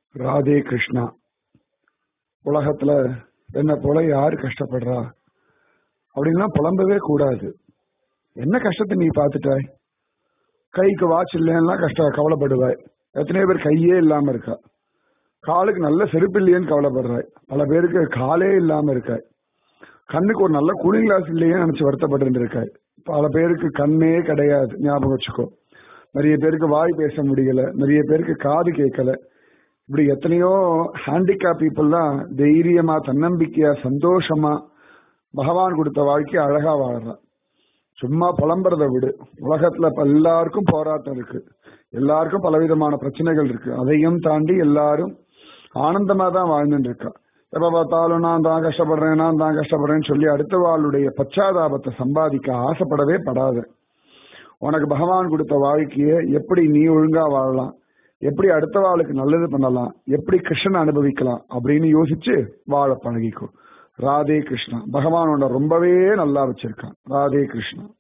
ராதே கிருஷ்ணா உலகத்துல என்ன போல யாரு கஷ்டப்படுறா அப்படின்னா புலம்பவே கூடாது என்ன கஷ்டத்தை நீ பார்த்துட்டாய் கைக்கு வாட்ச் இல்லைன்னா கஷ்டம் கவலைப்படுவாய் எத்தனையோ பேர் கையே இல்லாம இருக்கா காலுக்கு நல்ல செருப்பு இல்லையேன்னு கவலைப்படுறாய் பல பேருக்கு காலே இல்லாம இருக்காய் கண்ணுக்கு ஒரு நல்ல கூலிங் கிளாஸ் இல்லையே நினைச்சு வருத்தப்பட்டு இருக்காய் பல பேருக்கு கண்ணே கிடையாது ஞாபகம் வச்சுக்கோ நிறைய பேருக்கு வாய் பேச முடியல நிறைய பேருக்கு காது கேட்கல இப்படி எத்தனையோ ஹேண்டிகேப் பீப்புள்லாம் தைரியமா தன்னம்பிக்கையா சந்தோஷமா பகவான் கொடுத்த வாழ்க்கையை அழகா வாழ்றான் சும்மா புலம்புறத விடு உலகத்துல இப்ப எல்லாருக்கும் போராட்டம் இருக்கு எல்லாருக்கும் பலவிதமான பிரச்சனைகள் இருக்கு அதையும் தாண்டி எல்லாரும் ஆனந்தமா தான் வாழ்ந்துட்டு இருக்கா எப்ப பார்த்தாலும் நான் தான் கஷ்டப்படுறேன் நான் தான் கஷ்டப்படுறேன்னு சொல்லி அடுத்த வாளுடைய பச்சாதாபத்தை சம்பாதிக்க ஆசைப்படவே படாத உனக்கு பகவான் கொடுத்த வாழ்க்கையை எப்படி நீ ஒழுங்கா வாழலாம் எப்படி அடுத்த வாளுக்கு நல்லது பண்ணலாம் எப்படி கிருஷ்ணன் அனுபவிக்கலாம் அப்படின்னு யோசிச்சு வாழ பழகிக்கும் ராதே கிருஷ்ணா பகவான் உன்னை ரொம்பவே நல்லா வச்சிருக்கான் ராதே கிருஷ்ணா